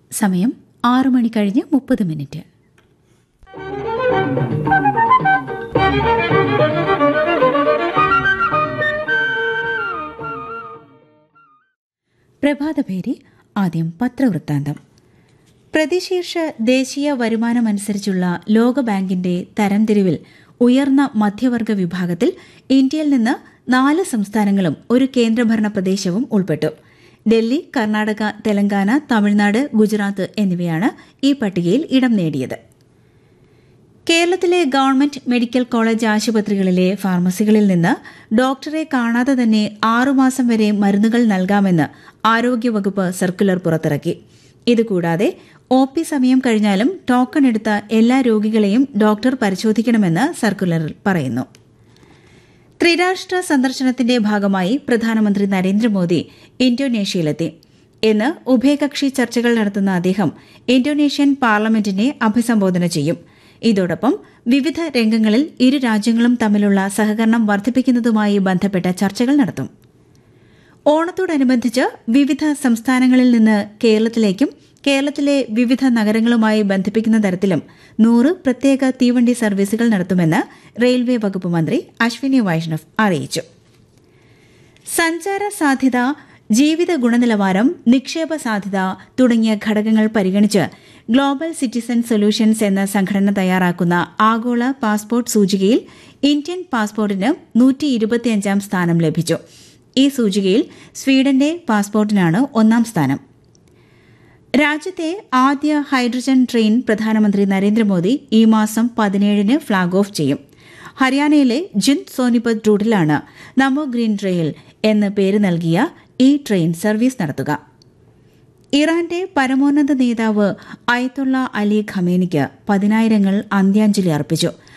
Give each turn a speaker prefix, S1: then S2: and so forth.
S1: സമയം ആറു മണി കഴിഞ്ഞ് മുപ്പത് മിനിറ്റ് പ്രഭാതഭേരി ആദ്യം പത്രവൃത്താന്തം പ്രതിശീർഷ ദേശീയ വരുമാനമനുസരിച്ചുള്ള ലോകബാങ്കിന്റെ തരംതിരിവിൽ ഉയർന്ന മധ്യവർഗ വിഭാഗത്തിൽ ഇന്ത്യയിൽ നിന്ന് നാല് സംസ്ഥാനങ്ങളും ഒരു കേന്ദ്രഭരണ പ്രദേശവും ഉൾപ്പെട്ടു ഡൽഹി കർണാടക തെലങ്കാന തമിഴ്നാട് ഗുജറാത്ത് എന്നിവയാണ് ഈ പട്ടികയിൽ ഇടം നേടിയത് കേരളത്തിലെ ഗവൺമെന്റ് മെഡിക്കൽ കോളേജ് ആശുപത്രികളിലെ ഫാർമസികളിൽ നിന്ന് ഡോക്ടറെ കാണാതെ തന്നെ ആറുമാസം വരെ മരുന്നുകൾ നൽകാമെന്ന് ആരോഗ്യവകുപ്പ് സർക്കുലർ പുറത്തിറക്കി ഇതുകൂടാതെ ഒ പി സമയം കഴിഞ്ഞാലും ടോക്കൺ എടുത്ത എല്ലാ രോഗികളെയും ഡോക്ടർ പരിശോധിക്കണമെന്ന് സർക്കുലറിൽ പറയുന്നു ത്രിരാഷ്ട്ര സന്ദർശനത്തിന്റെ ഭാഗമായി പ്രധാനമന്ത്രി നരേന്ദ്രമോദി ഇന്തോനേഷ്യയിലെത്തി ഇന്ന് ഉഭയകക്ഷി ചർച്ചകൾ നടത്തുന്ന അദ്ദേഹം ഇന്തോനേഷ്യൻ പാർലമെന്റിനെ അഭിസംബോധന ചെയ്യും ഇതോടൊപ്പം വിവിധ രംഗങ്ങളിൽ ഇരു രാജ്യങ്ങളും തമ്മിലുള്ള സഹകരണം വർദ്ധിപ്പിക്കുന്നതുമായി ബന്ധപ്പെട്ട ചർച്ചകൾ നടത്തും ഓണത്തോടനുബന്ധിച്ച് വിവിധ സംസ്ഥാനങ്ങളിൽ നിന്ന് കേരളത്തിലേക്കും കേരളത്തിലെ വിവിധ നഗരങ്ങളുമായി ബന്ധിപ്പിക്കുന്ന തരത്തിലും നൂറ് പ്രത്യേക തീവണ്ടി സർവീസുകൾ നടത്തുമെന്ന് റെയിൽവേ വകുപ്പ് മന്ത്രി അശ്വിനി വൈഷ്ണവ് അറിയിച്ചു സഞ്ചാര സാധ്യത ജീവിത ഗുണനിലവാരം നിക്ഷേപ സാധ്യത തുടങ്ങിയ ഘടകങ്ങൾ പരിഗണിച്ച് ഗ്ലോബൽ സിറ്റിസൺ സൊല്യൂഷൻസ് എന്ന സംഘടന തയ്യാറാക്കുന്ന ആഗോള പാസ്പോർട്ട് സൂചികയിൽ ഇന്ത്യൻ പാസ്പോർട്ടിന് നൂറ്റി ഇരുപത്തിയഞ്ചാം സ്ഥാനം ലഭിച്ചു ഈ സൂചികയിൽ സ്വീഡന്റെ പാസ്പോർട്ടിനാണ് ഒന്നാം സ്ഥാനം രാജ്യത്തെ ആദ്യ ഹൈഡ്രജൻ ട്രെയിൻ പ്രധാനമന്ത്രി നരേന്ദ്രമോദി ഈ മാസം പതിനേഴിന് ഫ്ളാഗ് ഓഫ് ചെയ്യും ഹരിയാനയിലെ ജിന്ദ് സോനിപത് റൂട്ടിലാണ് നമോ ഗ്രീൻ ട്രെയിൽ എന്ന് പേര് നൽകിയ ഈ ട്രെയിൻ സർവീസ് നടത്തുക ഇറാന്റെ പരമോന്നത നേതാവ് അയത്തുള്ള അലി ഖമേനിക്ക് പതിനായിരങ്ങൾ അന്ത്യാഞ്ജലി അർപ്പിച്ചു